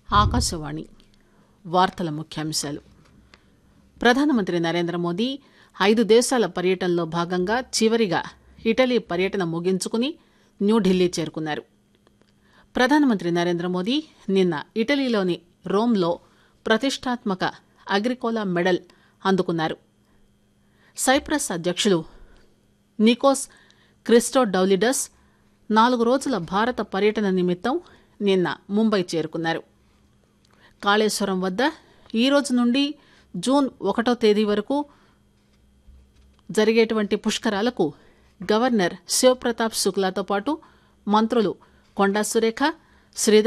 ఆకాశవాణి వార్తల ముఖ్యాంశాలు ప్రధానమంత్రి నరేంద్ర మోదీ ఐదు దేశాల పర్యటనలో భాగంగా చివరిగా ఇటలీ పర్యటన ముగించుకుని న్యూఢిల్లీ చేరుకున్నారు ప్రధానమంత్రి నరేంద్ర మోదీ నిన్న ఇటలీలోని రోమ్లో ప్రతిష్టాత్మక అగ్రికోలా మెడల్ అందుకున్నారు సైప్రస్ అధ్యక్షులు నికోస్ క్రిస్టోడౌలిడస్ నాలుగు రోజుల భారత పర్యటన నిమిత్తం నిన్న ముంబై చేరుకున్నారు కాళేశ్వరం వద్ద ఈ రోజు నుండి జూన్ ఒకటో తేదీ వరకు జరిగేటువంటి పుష్కరాలకు గవర్నర్ శివప్రతాప్ శుక్లాతో పాటు మంత్రులు కొండా సురేఖ శ్రీధర్